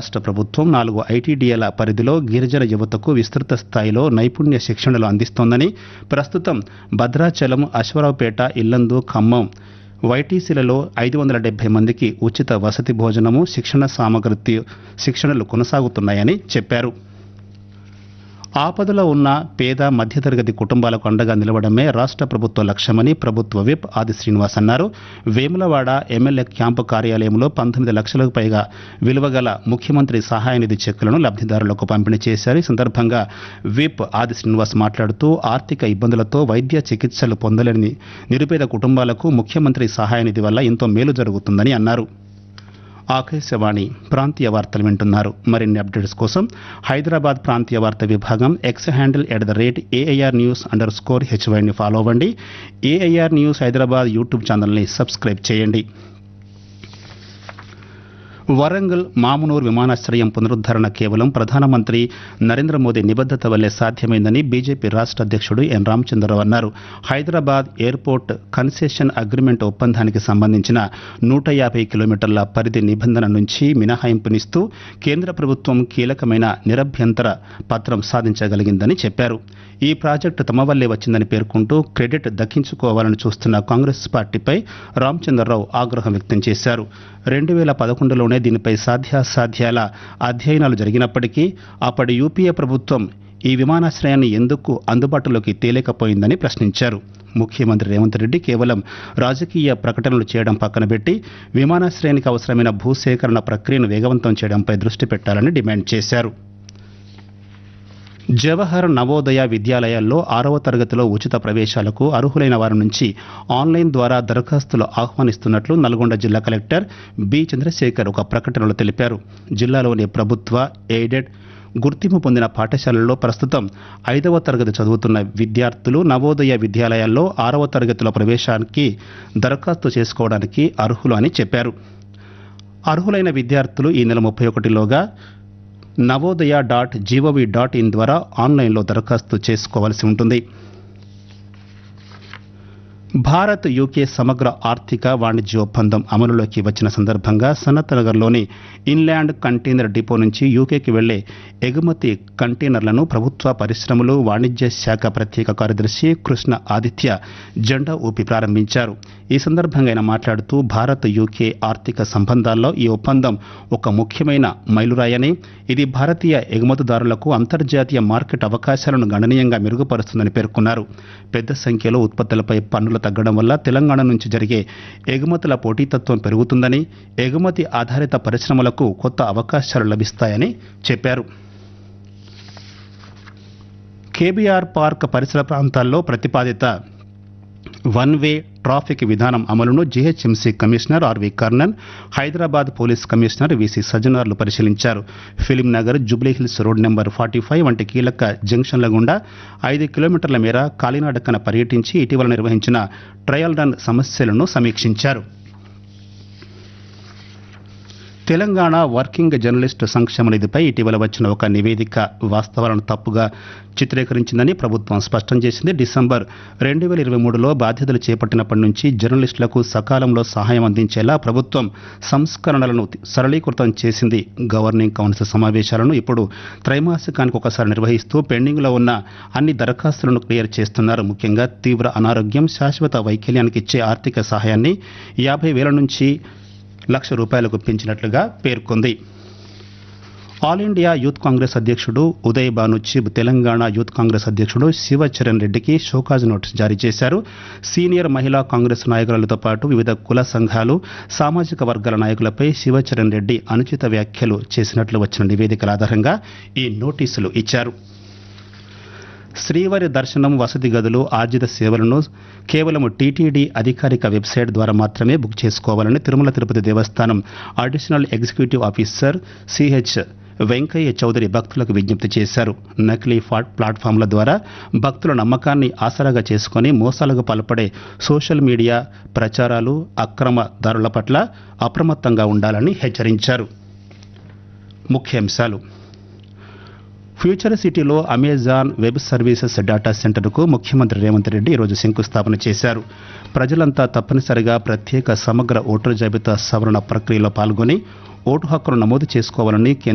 రాష్ట్ర ప్రభుత్వం నాలుగు ఐటీడీఏల పరిధిలో గిరిజన యువతకు విస్తృత స్థాయిలో నైపుణ్య శిక్షణలు అందిస్తోందని ప్రస్తుతం భద్రాచలం అశ్వరావుపేట ఇల్లందు ఖమ్మం వైటీసీలలో ఐదు వందల డెబ్బై మందికి ఉచిత వసతి భోజనము శిక్షణ సామగ్రి శిక్షణలు కొనసాగుతున్నాయని చెప్పారు ఆపదలో ఉన్న పేద మధ్యతరగతి కుటుంబాలకు అండగా నిలవడమే రాష్ట్ర ప్రభుత్వ లక్ష్యమని ప్రభుత్వ విప్ ఆది శ్రీనివాస్ అన్నారు వేములవాడ ఎమ్మెల్యే క్యాంపు కార్యాలయంలో పంతొమ్మిది లక్షలకు పైగా విలువగల ముఖ్యమంత్రి సహాయ నిధి చెక్కులను లబ్ధిదారులకు పంపిణీ చేశారు ఈ సందర్భంగా విప్ ఆది శ్రీనివాస్ మాట్లాడుతూ ఆర్థిక ఇబ్బందులతో వైద్య చికిత్సలు పొందలేని నిరుపేద కుటుంబాలకు ముఖ్యమంత్రి సహాయ నిధి వల్ల ఎంతో మేలు జరుగుతుందని అన్నారు ఆకాశవాణి ప్రాంతీయ వార్తలు వింటున్నారు మరిన్ని అప్డేట్స్ కోసం హైదరాబాద్ ప్రాంతీయ వార్త విభాగం X handle at the rate AIR news under score హెచ్వైని ఫాలో అవ్వండి ఏఐఆర్ న్యూస్ హైదరాబాద్ యూట్యూబ్ ఛానల్ని సబ్స్క్రైబ్ చేయండి వరంగల్ మామునూరు విమానాశ్రయం పునరుద్ధరణ కేవలం ప్రధానమంత్రి నరేంద్ర మోదీ నిబద్ధత వల్లే సాధ్యమైందని బీజేపీ రాష్ట్ర అధ్యక్షుడు ఎన్ రామచంద్రరావు అన్నారు హైదరాబాద్ ఎయిర్పోర్ట్ కన్సెషన్ అగ్రిమెంట్ ఒప్పందానికి సంబంధించిన నూట యాభై కిలోమీటర్ల పరిధి నిబంధన నుంచి మినహాయింపునిస్తూ కేంద్ర ప్రభుత్వం కీలకమైన నిరభ్యంతర పత్రం సాధించగలిగిందని చెప్పారు ఈ ప్రాజెక్టు తమ వల్లే వచ్చిందని పేర్కొంటూ క్రెడిట్ దక్కించుకోవాలని చూస్తున్న కాంగ్రెస్ పార్టీపై రామచంద్రరావు ఆగ్రహం వ్యక్తం చేశారు రెండు వేల పదకొండులోనే దీనిపై సాధ్యాసాధ్యాల అధ్యయనాలు జరిగినప్పటికీ అప్పటి యూపీఏ ప్రభుత్వం ఈ విమానాశ్రయాన్ని ఎందుకు అందుబాటులోకి తేలేకపోయిందని ప్రశ్నించారు ముఖ్యమంత్రి రేవంత్ రెడ్డి కేవలం రాజకీయ ప్రకటనలు చేయడం పక్కన పెట్టి విమానాశ్రయానికి అవసరమైన భూసేకరణ ప్రక్రియను వేగవంతం చేయడంపై దృష్టి పెట్టాలని డిమాండ్ చేశారు జవహర్ నవోదయ విద్యాలయాల్లో ఆరవ తరగతిలో ఉచిత ప్రవేశాలకు అర్హులైన వారి నుంచి ఆన్లైన్ ద్వారా దరఖాస్తులు ఆహ్వానిస్తున్నట్లు నల్గొండ జిల్లా కలెక్టర్ బి చంద్రశేఖర్ ఒక ప్రకటనలో తెలిపారు జిల్లాలోని ప్రభుత్వ ఎయిడెడ్ గుర్తింపు పొందిన పాఠశాలల్లో ప్రస్తుతం ఐదవ తరగతి చదువుతున్న విద్యార్థులు నవోదయ విద్యాలయాల్లో ఆరవ తరగతిలో ప్రవేశానికి దరఖాస్తు చేసుకోవడానికి అర్హులు అని చెప్పారు అర్హులైన విద్యార్థులు ఈ నెల ముప్పై ఒకటిలోగా Navodaya dot GOV dot in ద్వారా ఆన్లైన్లో దరఖాస్తు చేసుకోవాల్సి ఉంటుంది భారత్ యూకే సమగ్ర ఆర్థిక వాణిజ్య ఒప్పందం అమలులోకి వచ్చిన సందర్భంగా సనత్ నగర్లోని ఇన్లాండ్ కంటైనర్ డిపో నుంచి యూకేకి వెళ్లే ఎగుమతి కంటైనర్లను ప్రభుత్వ పరిశ్రమలు వాణిజ్య శాఖ ప్రత్యేక కార్యదర్శి కృష్ణ ఆదిత్య జెండా ఊపి ప్రారంభించారు ఈ సందర్భంగా ఆయన మాట్లాడుతూ భారత్ యూకే ఆర్థిక సంబంధాల్లో ఈ ఒప్పందం ఒక ముఖ్యమైన మైలురాయని ఇది భారతీయ ఎగుమతిదారులకు అంతర్జాతీయ మార్కెట్ అవకాశాలను గణనీయంగా మెరుగుపరుస్తుందని పేర్కొన్నారు పెద్ద సంఖ్యలో ఉత్పత్తులపై పన్నులు తగ్గడం వల్ల తెలంగాణ నుంచి జరిగే ఎగుమతుల పోటీతత్వం పెరుగుతుందని ఎగుమతి ఆధారిత పరిశ్రమలకు కొత్త అవకాశాలు లభిస్తాయని చెప్పారు కేబీఆర్ పార్క్ పరిసర ప్రాంతాల్లో ప్రతిపాదిత వన్ వే ట్రాఫిక్ విధానం అమలును GHMC commissioner RV Karnan Hyderabad police commissioner VC సజ్జనార్లు పరిశీలించారు film Nagar Jubilee Hills road number forty five వంటి కీలక జంక్షన్ల గుండా ఐదు కిలోమీటర్ల మేర కాలినాడకన పర్యటించి ఇటీవల నిర్వహించిన ట్రయల్ రన్ సమస్యలను సమీక్షించారు తెలంగాణ వర్కింగ్ జర్నలిస్టు సంక్షేమ నిధిపై ఇటీవల వచ్చిన ఒక నివేదిక వాస్తవాలను తప్పుగా చిత్రీకరించిందని ప్రభుత్వం స్పష్టం చేసింది డిసెంబర్ రెండు వేల ఇరవై మూడులో బాధ్యతలు చేపట్టినప్పటి నుంచి జర్నలిస్టులకు సకాలంలో సహాయం అందించేలా ప్రభుత్వం సంస్కరణలను సరళీకృతం చేసింది గవర్నింగ్ కౌన్సిల్ సమావేశాలను ఇప్పుడు త్రైమాసికానికి ఒకసారి నిర్వహిస్తూ పెండింగ్లో ఉన్న అన్ని దరఖాస్తులను క్లియర్ చేస్తున్నారు ముఖ్యంగా తీవ్ర అనారోగ్యం శాశ్వత వైకల్యానికి ఇచ్చే ఆర్థిక సహాయాన్ని యాభై వేల నుంచి లక్ష రూపాయలకు పెంచినట్లుగా పేర్కొంది ఆల్ ఇండియా యూత్ కాంగ్రెస్ అధ్యక్షుడు ఉదయ్ బానుచిబ్ తెలంగాణ యూత్ కాంగ్రెస్ అధ్యక్షుడు శివచరణ్ రెడ్డికి షోకాజ్ నోటీస్ జారీ చేశారు సీనియర్ మహిళా కాంగ్రెస్ నాయకులతో పాటు వివిధ కుల సంఘాలు సామాజిక వర్గాల నాయకులపై శివచరణ్ రెడ్డి అనుచిత వ్యాఖ్యలు చేసినట్లు వచ్చిన నివేదికల ఆధారంగా ఈ నోటీసులు ఇచ్చారు శ్రీవారి దర్శనం వసతి గదులు ఆర్జిత సేవలను కేవలం టీటీడీ అధికారిక వెబ్సైట్ ద్వారా మాత్రమే బుక్ చేసుకోవాలని Tirumala Tirupati Devasthanam additional executive officer CH Venkaiah Chowdary భక్తులకు విజ్ఞప్తి చేశారు నకిలీ ఫా- ప్లాట్ఫామ్ల ద్వారా భక్తుల నమ్మకాన్ని ఆసరాగా చేసుకొని మోసాలకు పాల్పడే సోషల్ మీడియా ప్రచారాలు అక్రమ దారుల పట్ల అప్రమత్తంగా ఉండాలని హెచ్చరించారు ముఖ్యాంశాలు ఫ్యూచర్ సిటీలో అమెజాన్ వెబ్ సర్వీసెస్ డేటా సెంటర్కు ముఖ్యమంత్రి రేవంత్ రెడ్డి ఈరోజు శంకుస్థాపన చేశారు ప్రజలంతా తప్పనిసరిగా ప్రత్యేక సమగ్ర ఓటర్ జాబితా సవరణ ప్రక్రియలో పాల్గొని ఓటు హక్కును నమోదు చేసుకోవాలని కేంద్ర